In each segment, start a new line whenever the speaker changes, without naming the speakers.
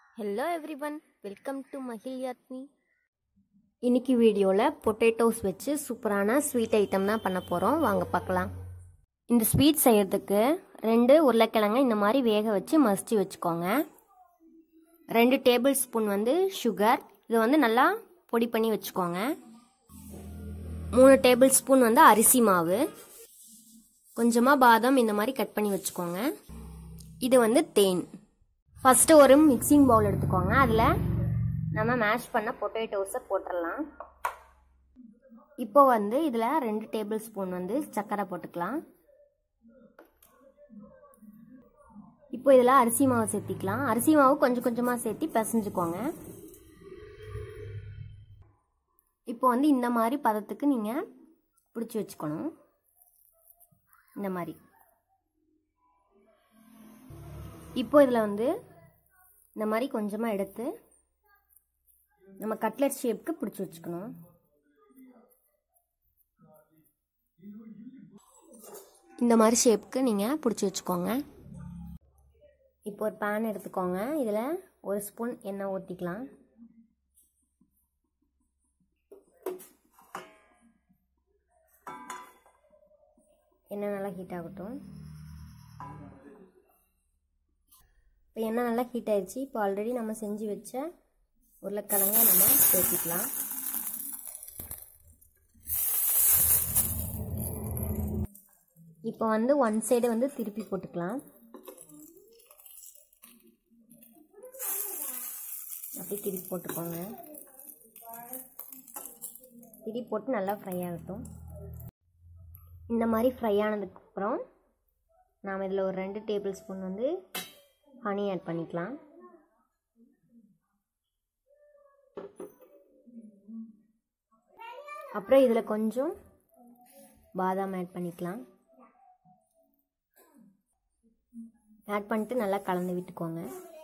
hello everyone welcome to மகிழ் யாத்மி இன்னைக்கு வீடியோவில் பொட்டேட்டோஸ் வச்சு சூப்பரான ஸ்வீட் ஐட்டம் தான் பண்ண போகிறோம் வாங்க பார்க்கலாம் இந்த ஸ்வீட் செய்யறதுக்கு ரெண்டு உருளைக்கிழங்க இந்த மாதிரி வேக வச்சு மசிச்சு வச்சுக்கோங்க ரெண்டு டேபிள் ஸ்பூன் வந்து சுகர் இதை வந்து நல்லா பொடி பண்ணி வச்சுக்கோங்க மூணு டேபிள் ஸ்பூன் வந்து அரிசி மாவு கொஞ்சமாக பாதாம் இந்த மாதிரி கட் பண்ணி வச்சுக்கோங்க இது வந்து தேன் ஃபஸ்ட்டு ஒரு மிக்சிங் பவுல் எடுத்துக்கோங்க அதில் நம்ம மேஷ் பண்ண பொட்டேட்டோஸை போட்டுடலாம் இப்போ வந்து இதில் ரெண்டு டேபிள் ஸ்பூன் வந்து சர்க்கரை போட்டுக்கலாம் இப்போ இதில் அரிசி மாவு சேர்த்திக்கலாம் அரிசி மாவு கொஞ்சம் கொஞ்சமாக சேர்த்தி பிசைஞ்சுக்கோங்க இப்போ வந்து இந்த மாதிரி பதத்துக்கு நீங்கள் பிடிச்சி வச்சுக்கணும் இந்த மாதிரி இப்போ இதில் வந்து இந்த மாதிரி கொஞ்சமாக எடுத்து நம்ம கட்லெட் ஷேப்க்கு பிடிச்சி வச்சுக்கணும் இந்த மாதிரி ஷேப்க்கு நீங்கள் பிடிச்சி வச்சுக்கோங்க இப்போ ஒரு பேன் எடுத்துக்கோங்க இதில் ஒரு ஸ்பூன் எண்ணெய் ஊற்றிக்கலாம் எண்ணெய் நல்லா ஹீட் ஆகட்டும் இப்போ எண்ணெய் நல்லா ஹீட் ஆயிடுச்சு இப்போ ஆல்ரெடி நம்ம செஞ்சு வச்ச உருளைக்கிழங்க நம்ம சேர்த்திக்கலாம் இப்போ வந்து ஒன் சைடு வந்து திருப்பி போட்டுக்கலாம் அப்படி திருப்பி போட்டுக்கோங்க திருப்பி போட்டு நல்லா ஃப்ரை ஆகட்டும் இந்த மாதிரி ஃப்ரை ஆனதுக்கப்புறம் நாம் இதில் ஒரு ரெண்டு டேபிள் ஸ்பூன் வந்து ஹனி ஆட் பண்ணிக்கலாம் அப்புறம் இதில் கொஞ்சம் பாதாம் ஆட் பண்ணிக்கலாம் ஆட் பண்ணிட்டு நல்லா கலந்து விட்டுக்கோங்க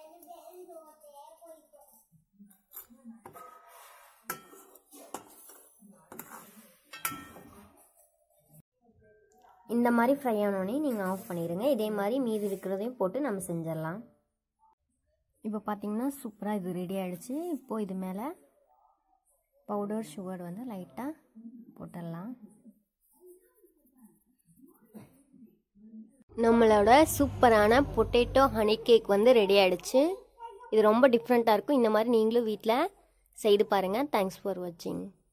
இந்த மாதிரி ஃப்ரை ஆனோடனே நீங்கள் ஆஃப் பண்ணிடுங்க இதே மாதிரி மீதி இருக்கிறதையும் போட்டு நம்ம செஞ்சிடலாம் இப்போ பார்த்தீங்கன்னா சூப்பராக இது ரெடி ஆகிடுச்சு இப்போது இது மேலே பவுடர் சுகர் வந்து லைட்டாக போட்டுடலாம் நம்மளோட சூப்பரான பொட்டேட்டோ ஹனி கேக் வந்து ரெடி ஆகிடுச்சு இது ரொம்ப டிஃப்ரெண்ட்டாக இருக்கும் இந்த மாதிரி நீங்களும் வீட்டில் செய்து பாருங்கள் தேங்க்ஸ் ஃபார் வாட்சிங்